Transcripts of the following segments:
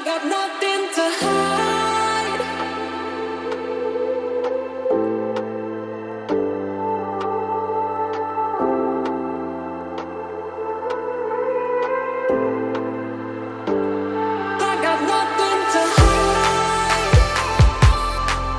got nothing to hide. I got nothing to hide.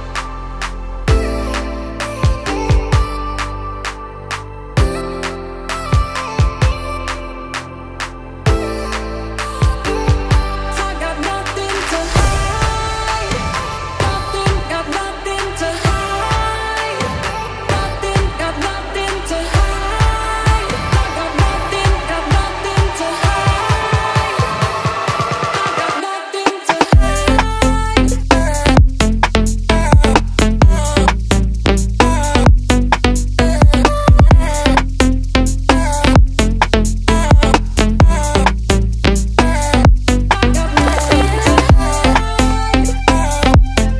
I got nothing to hide. Nothing, got nothing to hide. Nothing, got nothing to hide. I got nothing, got nothing to hide. I got nothing to hide. I got nothing to hide.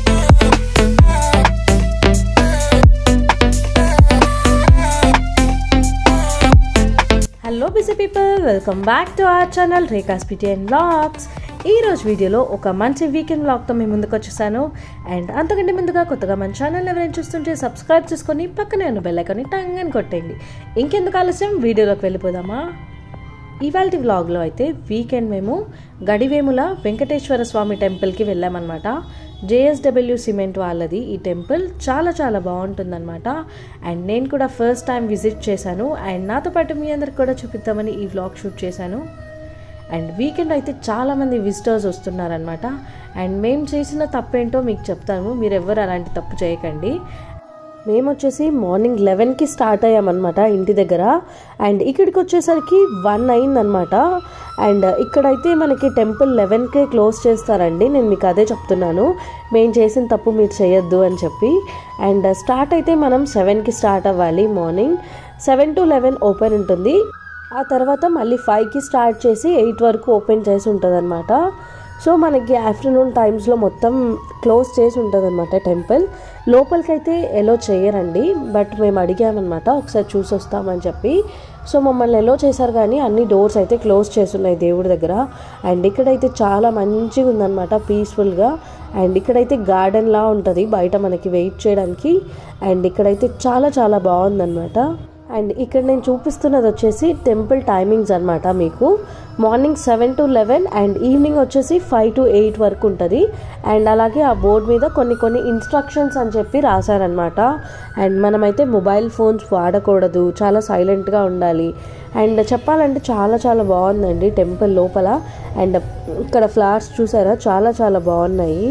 Hello busy people welcome back to our channel Rekha's PT and blogs ఈ రోజు వీడియోలో ఒక మంచి weekend బ్లాగ్తో మీ ముందుకు వచ్చేసాను and అంతకంటే ముందుగా కొత్తగా మన ఛానల్ ఎవరైనా చూస్తుంటే సబ్స్క్రైబ్ చేసుకొని పక్కనే ఉన్న బెల్ ఐకాన్ని టంగ్ అని కొట్టేయండి ఇంకెందుకు ఆలస్యం వీడియోలోకి వెళ్ళిపోదామా ఇవాళ వ్లాగ్లో అయితే వీకెండ్ మేము గడివేముల వెంకటేశ్వర స్వామి టెంపుల్కి వెళ్ళామన్నమాట జేఎస్డబ్ల్యూ సిమెంట్ వాళ్ళది ఈ టెంపుల్ చాలా చాలా బాగుంటుందన్నమాట అండ్ నేను కూడా ఫస్ట్ టైం విజిట్ చేశాను అండ్ నాతో పాటు మీ అందరికి కూడా చూపిద్దామని ఈ వ్లాగ్ షూట్ చేశాను అండ్ వీకెండ్ అయితే చాలామంది విజిటర్స్ వస్తున్నారనమాట అండ్ మేము చేసిన తప్పేంటో మీకు చెప్తాను మీరు ఎవ్వరు అలాంటి తప్పు చేయకండి మేము వచ్చేసి మార్నింగ్ లెవెన్కి స్టార్ట్ అయ్యామన్నమాట ఇంటి దగ్గర అండ్ ఇక్కడికి వచ్చేసరికి వన్ అయిందనమాట అండ్ ఇక్కడైతే మనకి టెంపుల్ లెవెన్కే క్లోజ్ చేస్తారండి నేను మీకు అదే చెప్తున్నాను మేము చేసిన తప్పు మీరు చేయొద్దు అని చెప్పి అండ్ స్టార్ట్ అయితే మనం సెవెన్కి స్టార్ట్ అవ్వాలి morning seven to eleven open ఉంటుంది ఆ తర్వాత మళ్ళీ ఫైవ్కి స్టార్ట్ చేసి ఎయిట్ వరకు ఓపెన్ చేసి ఉంటుంది సో మనకి ఆఫ్టర్నూన్ టైమ్స్లో మొత్తం క్లోజ్ చేసి ఉంటుంది అనమాట టెంపుల్ లోపలికైతే ఎలో చేయరండి బట్ మేము అడిగామన్నమాట ఒకసారి చూసి వస్తామని చెప్పి సో మమ్మల్ని ఎలో చేశారు కానీ అన్ని డోర్స్ అయితే క్లోజ్ చేస్తున్నాయి దేవుడి దగ్గర అండ్ ఇక్కడైతే చాలా మంచిగా ఉందన్నమాట పీస్ఫుల్గా అండ్ ఇక్కడైతే గార్డెన్ లా ఉంటుంది బయట మనకి వెయిట్ చేయడానికి అండ్ ఇక్కడైతే చాలా చాలా బాగుందన్నమాట అండ్ ఇక్కడ నేను చూపిస్తున్నది వచ్చేసి టెంపుల్ టైమింగ్స్ అనమాట మీకు morning seven to eleven and evening వచ్చేసి ఫైవ్ టు ఎయిట్ వరకు ఉంటుంది అండ్ అలాగే ఆ బోర్డు మీద కొన్ని కొన్ని ఇన్స్ట్రక్షన్స్ అని చెప్పి రాశారనమాట అండ్ మనమైతే మొబైల్ ఫోన్స్ వాడకూడదు చాలా సైలెంట్గా ఉండాలి అండ్ చెప్పాలంటే చాలా చాలా బాగుందండి టెంపుల్ లోపల అండ్ ఇక్కడ ఫ్లవర్స్ చూసారా చాలా చాలా బాగున్నాయి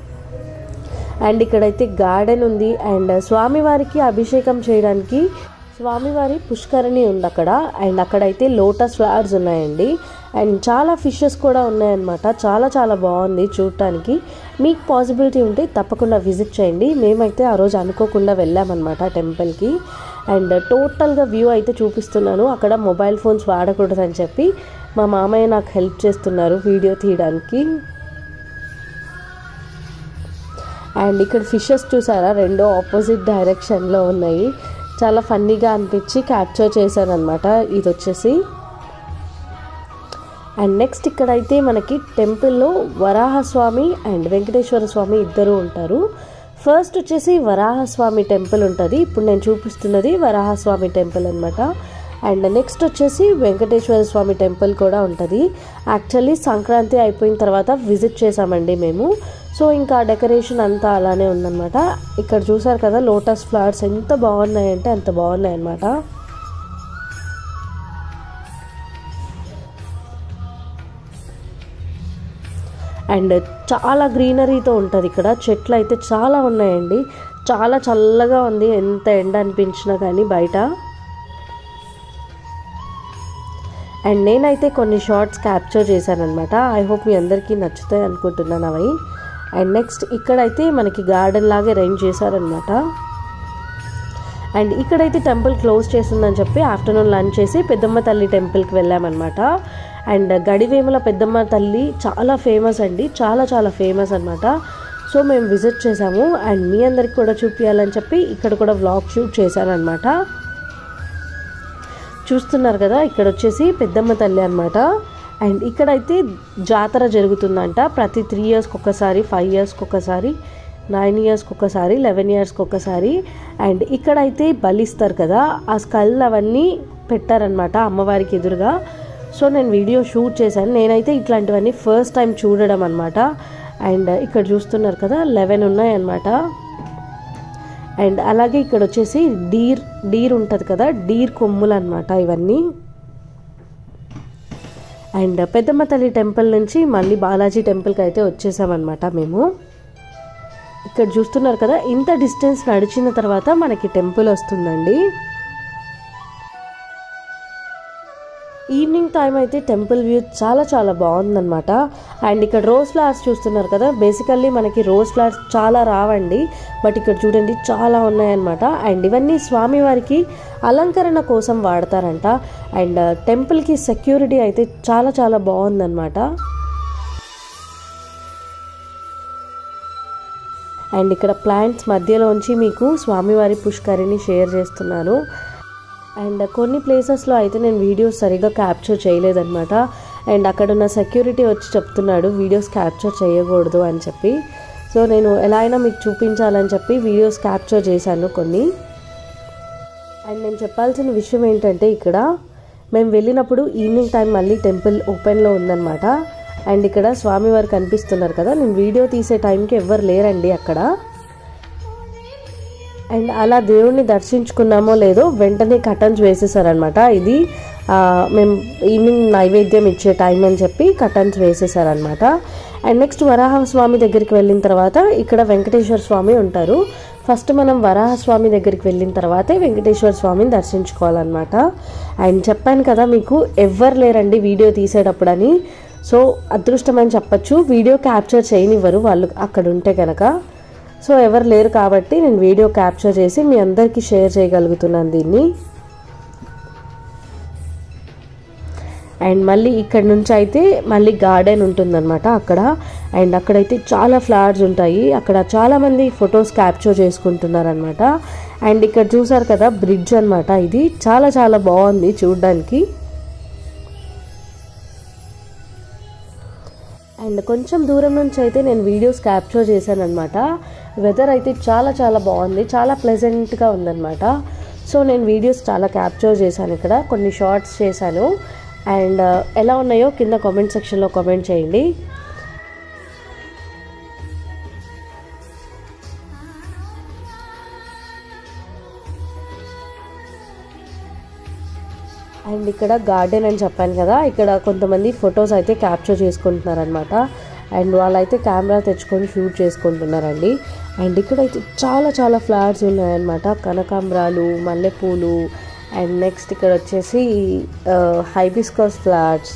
అండ్ ఇక్కడైతే గార్డెన్ ఉంది అండ్ స్వామివారికి అభిషేకం చేయడానికి స్వామివారి పుష్కరిణి ఉంది అక్కడ అండ్ అక్కడైతే లోటస్ ఫ్లవర్స్ ఉన్నాయండి అండ్ చాలా ఫిషెస్ కూడా ఉన్నాయన్నమాట చాలా చాలా బాగుంది చూడటానికి మీకు పాసిబిలిటీ ఉంటే తప్పకుండా విజిట్ చేయండి మేమైతే ఆ రోజు అనుకోకుండా వెళ్ళామన్నమాట టెంపుల్కి అండ్ టోటల్గా వ్యూ అయితే చూపిస్తున్నాను అక్కడ మొబైల్ ఫోన్స్ వాడకూడదని చెప్పి మా మామయ్య నాకు హెల్ప్ చేస్తున్నారు వీడియో తీయడానికి అండ్ ఇక్కడ ఫిషెస్ చూసారా రెండో ఆపోజిట్ డైరెక్షన్లో ఉన్నాయి చాలా ఫన్నీగా అనిపించి క్యాప్చర్ చేశారనమాట ఇది వచ్చేసి అండ్ నెక్స్ట్ ఇక్కడైతే మనకి టెంపుల్లో వరాహస్వామి అండ్ వెంకటేశ్వర స్వామి ఇద్దరు ఉంటారు ఫస్ట్ వచ్చేసి వరాహస్వామి టెంపుల్ ఉంటుంది ఇప్పుడు నేను చూపిస్తున్నది వరాహస్వామి టెంపుల్ అనమాట అండ్ నెక్స్ట్ వచ్చేసి వెంకటేశ్వర స్వామి టెంపుల్ కూడా ఉంటుంది యాక్చువల్లీ సంక్రాంతి అయిపోయిన తర్వాత విజిట్ చేసామండి మేము సో ఇంకా డెకరేషన్ అంతా అలానే ఉందన్నమాట ఇక్కడ చూసారు కదా లోటస్ ఫ్లవర్స్ ఎంత బాగున్నాయంటే అంత బాగున్నాయి అన్నమాట అండ్ చాలా గ్రీనరీతో ఉంటుంది ఇక్కడ చెట్లు అయితే చాలా ఉన్నాయండి చాలా చల్లగా ఉంది ఎంత ఎండ అనిపించినా కానీ బయట అండ్ నేనైతే కొన్ని షార్ట్స్ క్యాప్చర్ చేశానమాట ఐ హోప్ మీ అందరికీ నచ్చుతాయి అనుకుంటున్నాను అవి అండ్ నెక్స్ట్ ఇక్కడైతే మనకి గార్డెన్ లాగే అరేంజ్ చేశారనమాట అండ్ ఇక్కడైతే టెంపుల్ క్లోజ్ చేసిందని చెప్పి ఆఫ్టర్నూన్ లంచ్ చేసి పెద్దమ్మ తల్లి టెంపుల్కి వెళ్ళామన్నమాట అండ్ గడివేముల పెద్దమ్మ తల్లి చాలా ఫేమస్ అండి చాలా చాలా ఫేమస్ అనమాట సో మేము విజిట్ చేసాము అండ్ మీ అందరికి కూడా చూపించాలని చెప్పి ఇక్కడ కూడా వ్లాగ్ షూట్ చేశాను అనమాట చూస్తున్నారు కదా ఇక్కడ వచ్చేసి పెద్దమ్మ తల్లి అనమాట అండ్ ఇక్కడైతే జాతర జరుగుతుందంట ప్రతి త్రీ ఇయర్స్కి ఒకసారి ఫైవ్ ఇయర్స్కి ఒకసారి నైన్ ఇయర్స్కి ఒకసారి లెవెన్ ఇయర్స్కి ఒకసారి అండ్ ఇక్కడైతే బలిస్తారు కదా ఆ స్కల్ అవన్నీ పెట్టారనమాట అమ్మవారికి ఎదురుగా సో నేను వీడియో షూట్ చేశాను నేనైతే ఇట్లాంటివన్నీ ఫస్ట్ టైం చూడడం అనమాట అండ్ ఇక్కడ చూస్తున్నారు కదా లెవెన్ ఉన్నాయన్నమాట అండ్ అలాగే ఇక్కడ వచ్చేసి డీర్ డీర్ ఉంటుంది కదా డీర్ కొమ్ములు అనమాట ఇవన్నీ అండ్ పెద్దమ్మ తల్లి టెంపుల్ నుంచి మళ్ళీ బాలాజీ టెంపుల్కి అయితే వచ్చేసామన్నమాట మేము ఇక్కడ చూస్తున్నారు కదా ఇంత డిస్టెన్స్ నడిచిన తర్వాత మనకి టెంపుల్ వస్తుందండి ఈవినింగ్ టైం అయితే టెంపుల్ వ్యూ చాలా చాలా బాగుందన్నమాట అండ్ ఇక్కడ రోజ్ ఫ్లవర్స్ చూస్తున్నారు కదా బేసికల్లీ మనకి రోజ్ ఫ్లవర్స్ చాలా రావండి బట్ ఇక్కడ చూడండి చాలా ఉన్నాయన్నమాట అండ్ ఇవన్నీ స్వామివారికి అలంకరణ కోసం వాడతారంట అండ్ టెంపుల్కి సెక్యూరిటీ అయితే చాలా చాలా బాగుందన్నమాట అండ్ ఇక్కడ ప్లాంట్స్ మధ్యలోంచి మీకు స్వామివారి పుష్కరిని షేర్ చేస్తున్నాను అండ్ కొన్ని ప్లేసెస్లో అయితే నేను వీడియోస్ సరిగా క్యాప్చర్ చేయలేదన్నమాట అండ్ అక్కడ ఉన్న సెక్యూరిటీ వచ్చి చెప్తున్నాడు వీడియోస్ క్యాప్చర్ చేయకూడదు అని చెప్పి సో నేను ఎలా అయినా మీకు చూపించాలని చెప్పి వీడియోస్ క్యాప్చర్ చేశాను కొన్ని అండ్ నేను చెప్పాల్సిన విషయం ఏంటంటే ఇక్కడ మేము వెళ్ళినప్పుడు ఈవినింగ్ టైం మళ్ళీ టెంపుల్ ఓపెన్లో ఉందన్నమాట అండ్ ఇక్కడ స్వామివారు కనిపిస్తున్నారు కదా నేను వీడియో తీసే టైంకి ఎవ్వరు లేరండి అక్కడ అండ్ అలా దేవుణ్ణి దర్శించుకున్నామో లేదో వెంటనే కటన్స్ వేసేసారనమాట ఇది ఆ, మేము ఈవినింగ్ నైవేద్యం ఇచ్చే టైం అని చెప్పి కటన్స్ వేసేసారనమాట అండ్ నెక్స్ట్ వరాహస్వామి దగ్గరికి వెళ్ళిన తర్వాత ఇక్కడ వెంకటేశ్వర స్వామి ఉంటారు ఫస్ట్ మనం వరాహస్వామి దగ్గరికి వెళ్ళిన తర్వాతే వెంకటేశ్వర స్వామిని దర్శించుకోవాలన్నమాట అండ్ చెప్పాను కదా మీకు ఎవ్వరు లేరండి వీడియో తీసేటప్పుడని సో అదృష్టం అని చెప్పచ్చు వీడియో క్యాప్చర్ చేయనివ్వరు వాళ్ళు అక్కడ ఉంటే కనుక సో ఎవరు లేరు కాబట్టి నేను వీడియో క్యాప్చర్ చేసి మీ అందరికీ షేర్ చేయగలుగుతున్నాను దీన్ని అండ్ మళ్ళీ ఇక్కడ నుంచి అయితే మళ్ళీ గార్డెన్ ఉంటుందన్నమాట అక్కడ అండ్ అక్కడైతే చాలా ఫ్లవర్స్ ఉంటాయి అక్కడ చాలామంది ఫొటోస్ క్యాప్చర్ చేసుకుంటున్నారనమాట అండ్ ఇక్కడ చూసారు కదా బ్రిడ్జ్ అన్నమాట ఇది చాలా చాలా బాగుంది చూడడానికి అండ్ కొంచెం దూరం నుంచి అయితే నేను వీడియోస్ క్యాప్చర్ చేశాను అనమాట వెదర్ అయితే చాలా చాలా బాగుంది చాలా ప్లెజెంట్గా ఉందన్నమాట సో నేను వీడియోస్ చాలా క్యాప్చర్ చేశాను ఇక్కడ కొన్ని షార్ట్స్ చేశాను అండ్ ఎలా ఉన్నాయో కింద కామెంట్ సెక్షన్లో కామెంట్ చేయండి అండ్ ఇక్కడ గార్డెన్ అని చెప్పాను కదా ఇక్కడ కొంతమంది ఫొటోస్ అయితే క్యాప్చర్ చేసుకుంటున్నారనమాట అండ్ వాళ్ళైతే కెమెరా తెచ్చుకొని షూట్ చేసుకుంటున్నారండి అండ్ ఇక్కడైతే చాలా చాలా ఫ్లవర్స్ ఉన్నాయన్నమాట కనకాంబరాలు మల్లెపూలు అండ్ నెక్స్ట్ ఇక్కడ వచ్చేసి హైబిస్కస్ ఫ్లవర్స్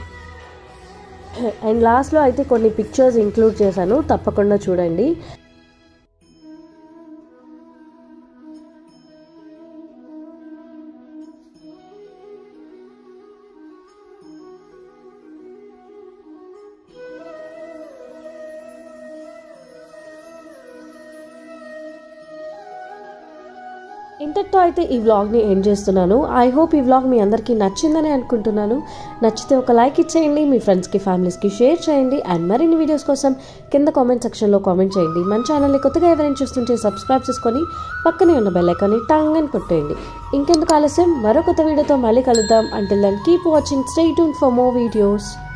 అండ్ లాస్ట్లో అయితే కొన్ని పిక్చర్స్ ఇంక్లూడ్ చేశాను తప్పకుండా చూడండి ఇంతటితో అయితే ఈ వ్లాగ్ని ఎండ్ చేస్తున్నాను ఐ హోప్ ఈ వ్లాగ్ మీ అందరికీ నచ్చిందని అనుకుంటున్నాను నచ్చితే ఒక లైక్ ఇచ్చేయండి మీ ఫ్రెండ్స్కి ఫ్యామిలీస్కి షేర్ చేయండి అండ్ మరిన్ని వీడియోస్ కోసం కింద కామెంట్ సెక్షన్లో కామెంట్ చేయండి మన ఛానల్ని కొత్తగా ఎవరైనా చూస్తుంటే సబ్స్క్రైబ్ చేసుకొని పక్కనే ఉన్న బెల్ ఐకాన్ని టంగ్ అని కొట్టేయండి ఇంకెందుకు ఆలస్యం మరో కొత్త వీడియోతో మళ్ళీ కలుద్దాం until then keep watching stay tune for more videos